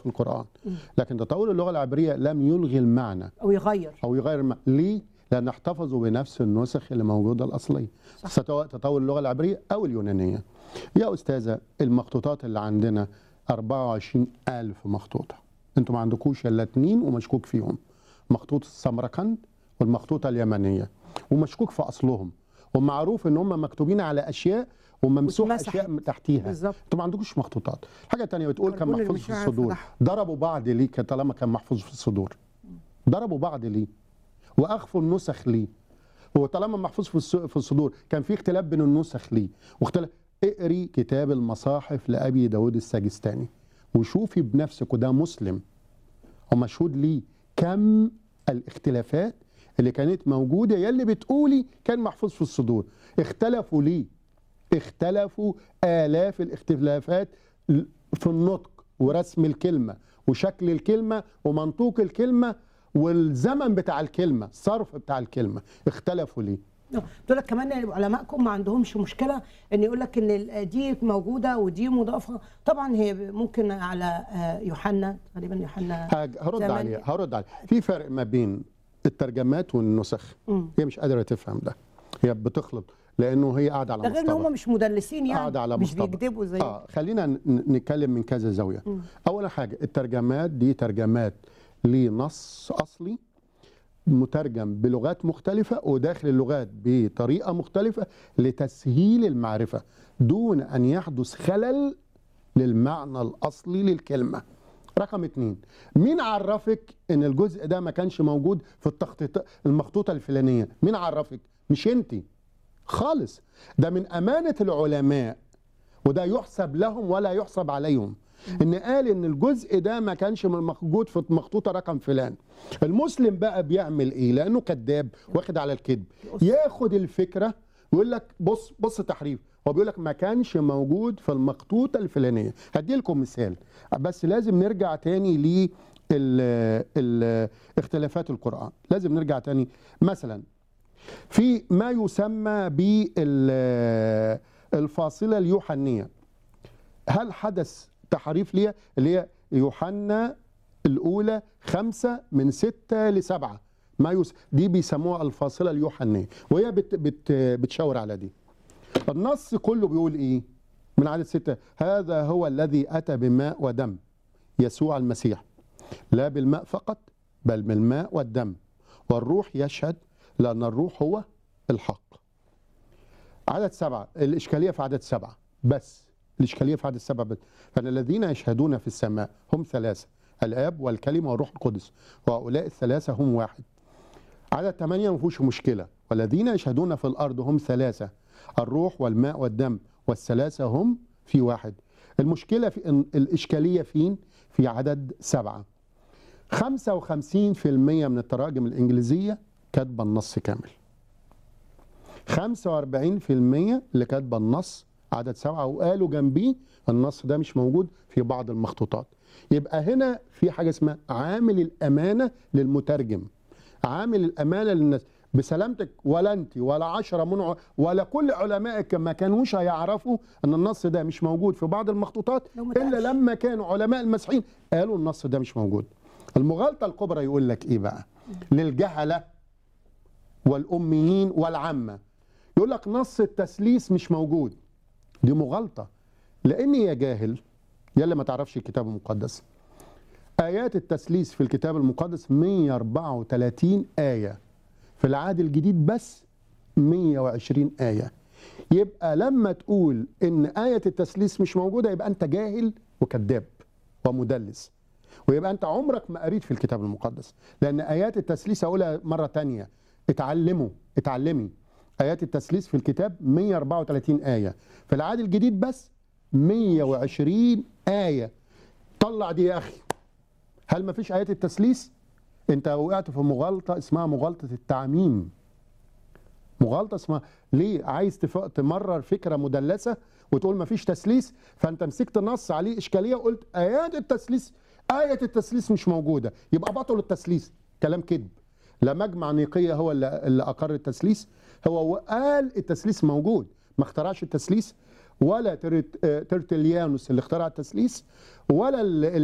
في القرآن لكن تطور اللغة العبرية لم يلغي المعنى او يغير أو يغير المعنى ليه؟ لأن احتفظوا بنفس النسخ اللي موجودة الأصلية سواء تطور اللغة العبرية أو اليونانية يا أستاذة المخطوطات اللي عندنا 24 ألف مخطوطة أنتوا ما عندكوش إلا اتنين ومشكوك فيهم مخطوطة السمرقند والمخطوطة اليمنية ومشكوك في أصلهم ومعروف إن هم مكتوبين على أشياء وممسوح واتمسحت. أشياء تحتيها بالظبط. انتوا ما عندكوش مخطوطات حاجة تانية بتقول كان كربون اللي محفوظ مش في عارف الصدور يفتحه. ضربوا بعض ليه كان طالما كان محفوظ في الصدور ضربوا بعض ليه واخفوا النسخ ليه هو طالما محفوظ في الس- في الصدور كان في اختلاف بين النسخ ليه واختلاف اقري كتاب المصاحف لابي داود السجستاني وشوفي بنفسك وده مسلم ومشهود ليه كم الاختلافات اللي كانت موجوده يلي بتقولي كان محفوظ في الصدور اختلفوا ليه اختلفوا آلاف الاختلافات في النطق ورسم الكلمة وشكل الكلمة ومنطوق الكلمة والزمن بتاع الكلمة الصرف بتاع الكلمة اختلفوا ليه بتقول لك كمان إن علمائكم ما عندهمش مشكله ان يقول لك ان ال- دي موجوده ودي مضافه طبعا هي ممكن على آه، يوحنا تقريبا يوحنا هاج- هرد زمان. عليها هرد عليها في فرق ما بين الترجمات والنسخ مم. هي مش قادرة تفهم ده هي بتخلط لأنه هي قاعدة على ده غير ان مصطبة هم مش مدلسين يعني قاعدة على مش مصطبة بيكذبوا زي اه خلينا ن- نتكلم من كذا زاويه اول حاجه الترجمات دي ترجمات لنص اصلي مترجم بلغات مختلفة وداخل اللغات بطريقة مختلفة لتسهيل المعرفة دون أن يحدث خلل للمعنى الأصلي للكلمة رقم اتنين مين عرفك ان الجزء ده ما كانش موجود في التخطيط المخطوطة الفلانية مين عرفك مش انت خالص ده من أمانة العلماء وده يحسب لهم ولا يحسب عليهم ان قال ان الجزء ده ما كانش من موجود في مخطوطه رقم فلان المسلم بقى بيعمل ايه لانه كذاب واخد على الكذب ياخد الفكره ويقول لك بص بص تحريف هو بيقول لك ما كانش موجود في المخطوطه الفلانيه هدي لكم مثال بس لازم نرجع تاني ل اختلافات القران لازم نرجع تاني مثلا في ما يسمى بالفاصله اليوحنيه هل حدث تحريف ليها اللي هي يوحنا الأولى خمسة من ستة لسبعة ما يس... دي بيسموها الفاصلة اليوحنية وهي بت... بت... بتشاور على دي النص كله بيقول إيه من عدد ستة هذا هو الذي أتى بماء ودم يسوع المسيح لا بالماء فقط بل بالماء والدم والروح يشهد لأن الروح هو الحق عدد سبعة الإشكالية في عدد سبعة بس الإشكالية في عدد سبعة بس فأن الذين يشهدون في السماء هم ثلاثة الآب والكلمة والروح القدس وهؤلاء الثلاثة هم واحد عدد ثمانية ما فيهوش مشكلة والذين يشهدون في الأرض هم ثلاثة الروح والماء والدم والثلاثة هم في واحد المشكلة في إن الإشكالية فين في عدد سبعة 55% من التراجم الإنجليزية كاتبة النص كامل 45% اللي كاتبه النص عدد سبعة وقالوا جنبيه النص ده مش موجود في بعض المخطوطات يبقى هنا في حاجة اسمها عامل الأمانة للمترجم عامل الأمانة للناس بسلامتك ولا انت ولا عشرة من ع- ولا كل علمائك ما كانوش هيعرفوا ان النص ده مش موجود في بعض المخطوطات لو ما الا اتقالش. لما كانوا علماء المسيحيين قالوا النص ده مش موجود المغالطة الكبرى يقول لك ايه بقى للجهلة والأميين والعامة يقول لك نص التثليث مش موجود دي مغالطة لأن يا جاهل يلا ما تعرفش الكتاب المقدس آيات التثليث في الكتاب المقدس 134 آية في العهد الجديد بس 120 آية يبقى لما تقول إن آية التثليث مش موجودة يبقى أنت جاهل وكذاب ومدلس ويبقى أنت عمرك ما قريت في الكتاب المقدس لأن آيات التثليث أقولها مرة تانية اتعلموا اتعلمي آيات التثليث في الكتاب 134 آية في العهد الجديد بس 120 آية طلع دي يا أخي هل ما فيش آيات التثليث انت وقعت في مغالطة اسمها مغالطة التعميم مغالطة اسمها ليه عايز تف- تمرر فكرة مدلسة وتقول ما فيش تثليث فانت مسكت نص عليه إشكالية وقلت آيات التثليث آية التثليث مش موجودة يبقى بطل التثليث كلام كذب لا مجمع نيقية هو اللي, اللي أقر التثليث هو قال التثليث موجود ما اخترعش التثليث ولا ترت- آه، ترتليانوس اللي اخترع التثليث ولا ال-